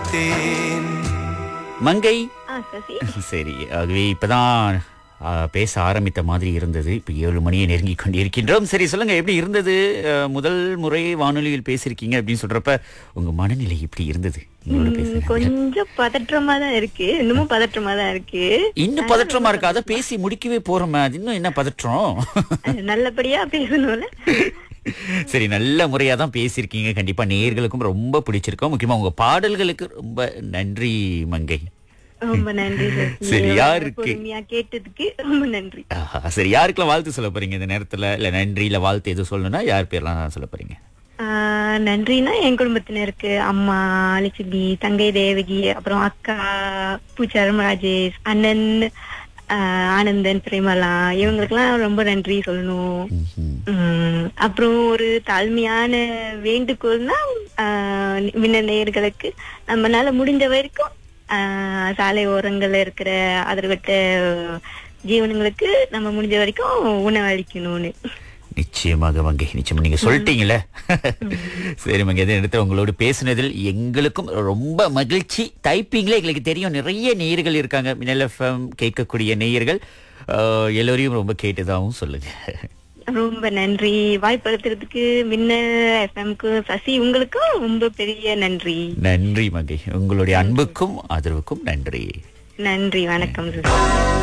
பார்த்தேன் மங்கை ஆ சசி சரி ஆகவே இப்பதான் ஆ, பேச ஆரம்பித்த மாதிரி இருந்தது இப்ப ஏழு மணியை நெருங்கி கொண்டிருக்கின்றோம் சரி சொல்லுங்க எப்படி இருந்தது அ, முதல் முறை வானொலியில் பேசியிருக்கீங்க அப்படின்னு சொல்றப்ப உங்க மனநிலை எப்படி இருந்தது உங்களோட ம், பேசுறது கொஞ்சம் பதற்றமா தான் இருக்கு இன்னமும் பதற்றமா தான் இருக்கு இன்னும் பதற்றமா இருக்கா அதை பேசி முடிக்கவே போறோமே அது இன்னும் என்ன பதற்றம் அது நல்லபடியா பேசணும்ல சரி நல்ல முறையா தான் பேசியிருக்கீங்க கண்டிப்பா நேயர்களுக்கும் ரொம்ப பிடிச்சிருக்கோம் முக்கியமா உங்க பாடல்களுக்கு ரொம்ப நன்றி மங்கை ரொம்ப நன்றி சசி. சரி, யாருக்கு? பொறுமையா கேட்டதுக்கு ரொம்ப நன்றி ஆஹா, சரி யாருக்கெல்லாம் வாழ்த்து சொல்ல போறீங்க இந்த நேரத்துல இல்ல நன்றி இல்ல வாழ்த்து எதுவும் சொல்லணும்னா யார் பேர்லாம் சொல்ல போறீங்க ஆ, நன்றினா என் குடும்பத்தினருக்கு அம்மா லட்சுமி தங்கை தேவகி அப்புறம் அக்கா பூச்சாரம் ராஜேஷ் அண்ணன் ஆ, ஆனந்தன் பிரேமலா இவங்களுக்கெல்லாம் ரொம்ப நன்றி சொல்லணும் ம்ஹும். உம் அப்புறம் ஒரு தாழ்மையான வேண்டுகோள்னா ஆஹ் விண்ண நேயர்களுக்கு நம்மனால முடிஞ்ச வரைக்கும் ஆஹ் சாலை ஓரங்கள்ல இருக்கிற ஆதரவற்ற ஜீவனங்களுக்கு நம்ம முடிஞ்ச வரைக்கும் உணவளிக்கணும்னு நிச்சயமாக மங்கை நிச்சயமா நீங்க சொல்லிட்டீங்களே சரி மங்கை இதே இடத்துல உங்களோட பேசுனதில் எங்களுக்கும் ரொம்ப மகிழ்ச்சி டைப்பிங்ல எங்களுக்கு தெரியும் நிறைய நேயர்கள் இருக்காங்க மின்னல் எஃப்எம் கேட்கக்கூடிய நேயர்கள் ஆஹ், எல்லோரையும் ரொம்ப கேட்டதாகவும் சொல்லுங்க ரொம்ப நன்றி வாய்ப்படுத்துறதுக்கு மின்ன எஃப்எம்க்கு சசி உங்களுக்கும் ரொம்ப பெரிய நன்றி நன்றி மங்கை உங்களுடைய அன்புக்கும் ஆதரவுக்கும் நன்றி நன்றி வணக்கம் சுசி